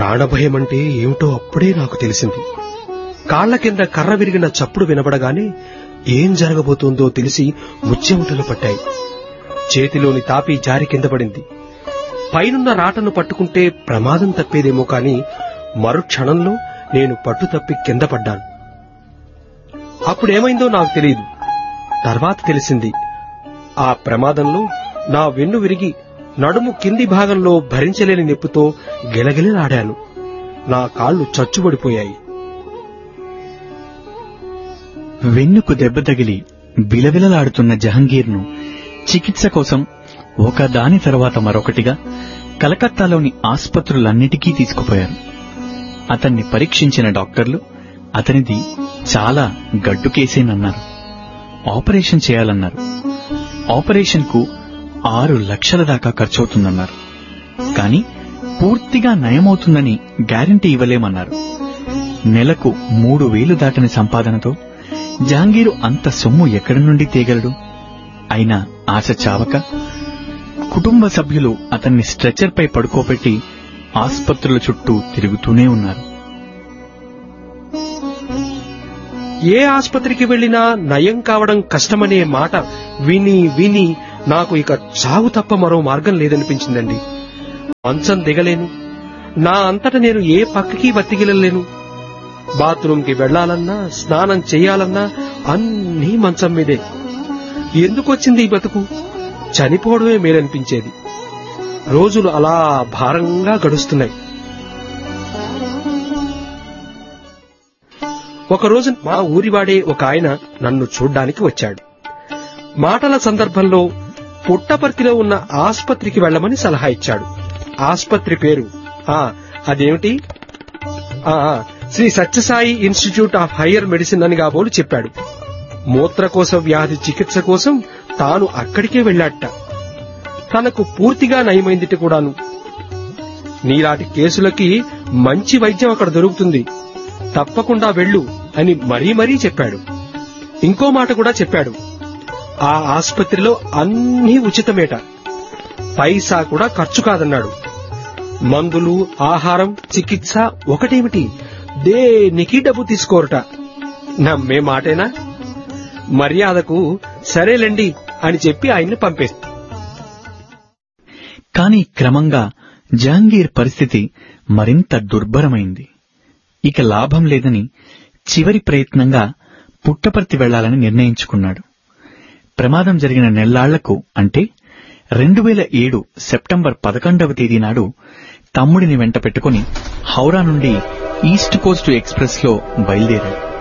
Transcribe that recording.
ప్రాణభయం అంటే ఏమిటో అప్పుడే నాకు తెలిసింది కాళ్ల కింద కర్ర విరిగిన చప్పుడు వినబడగానే ఏం జరగబోతోందో తెలిసి ముచ్చెముటలు పట్టాయి చేతిలోని తాపి జారి కింద పడింది పైనున్న రాటను పట్టుకుంటే ప్రమాదం తప్పేదేమో కాని మరుక్షణంలో నేను పట్టు తప్పి కింద పడ్డాను అప్పుడేమైందో నాకు తెలియదు తర్వాత తెలిసింది ఆ ప్రమాదంలో నా వెన్ను విరిగి నడుము కింది భాగంలో భరించలేని నొప్పితో గిలగిలలాడాను నా కాళ్ళు చచ్చుబడిపోయాయి వెన్నుకు దెబ్బ తగిలి బిలబిలలాడుతున్న జహంగీర్ను చికిత్స కోసం ఒకదాని తర్వాత మరొకటిగా కలకత్తాలోని ఆస్పత్రులన్నిటికీ తీసుకుపోయారు అతన్ని పరీక్షించిన డాక్టర్లు అతనిది చాలా గడ్డు కేసేనన్నారు ఆపరేషన్ చేయాలన్నారు ఆపరేషన్కు ఆరు లక్షల దాకా ఖర్చవుతుందన్నారు కానీ పూర్తిగా నయమవుతుందని గ్యారంటీ ఇవ్వలేమన్నారు నెలకు మూడు వేలు దాటని సంపాదనతో జహాంగీరు అంత సొమ్ము ఎక్కడి నుండి తేగలడు అయినా ఆశ చావక కుటుంబ సభ్యులు అతన్ని స్ట్రెచర్పై పడుకోబెట్టి ఆస్పత్రుల చుట్టూ తిరుగుతూనే ఉన్నారు ఏ ఆస్పత్రికి వెళ్లినా నయం కావడం కష్టమనే మాట విని విని నాకు ఇక చావు తప్ప మరో మార్గం లేదనిపించిందండి మంచం దిగలేను నా అంతట నేను ఏ పక్కకి బతికిలలేను బాత్రూంకి వెళ్లాలన్నా స్నానం చేయాలన్నా అన్నీ మంచం మీదే ఎందుకొచ్చింది ఈ బతుకు చనిపోవడమే మేలనిపించేది రోజులు అలా భారంగా గడుస్తున్నాయి ఒకరోజు మా ఊరివాడే ఒక ఆయన నన్ను చూడ్డానికి వచ్చాడు మాటల సందర్భంలో పుట్టపర్తిలో ఉన్న ఆస్పత్రికి వెళ్లమని సలహా ఇచ్చాడు ఆస్పత్రి పేరు ఆ అదేమిటి ఆ ఆ, Sri Sathya Sai institute of higher medicine అని కాబోలు చెప్పాడు మూత్రకోశ వ్యాధి చికిత్స కోసం తాను అక్కడికే వెళ్ళాట తనకు పూర్తిగా నయమైందిట కూడాను నీలాంటి కేసులకి మంచి వైద్యం అక్కడ దొరుకుతుంది తప్పకుండా వెళ్ళు అని మరీ మరీ చెప్పాడు ఇంకో మాట కూడా చెప్పాడు ఆ ఆస్పత్రిలో అన్నీ ఉచితమేట పైసా కూడా ఖర్చు కాదన్నాడు మందులు ఆహారం చికిత్స ఒకటేమిటి దేనికి డబ్బు తీసుకోరట నమ్మే మాటేనా మర్యాదకు సరేలేండి అని చెప్పి ఆయన్ని పంపేస్తా కాని క్రమంగా జహాంగీర్ పరిస్థితి మరింత దుర్భరమైంది ఇక లాభం లేదని చివరి ప్రయత్నంగా పుట్టపర్తి వెళ్లాలని నిర్ణయించుకున్నాడు ప్రమాదం జరిగిన నెల్లాళ్లకు అంటే రెండు వేల ఏడు సెప్టెంబర్ పదకొండవ తేదీ నాడు తమ్ముడిని వెంట పెట్టుకుని హౌరా నుండి ఈస్ట్ కోస్ట్ ఎక్స్ప్రెస్ లో బయలుదేరాడు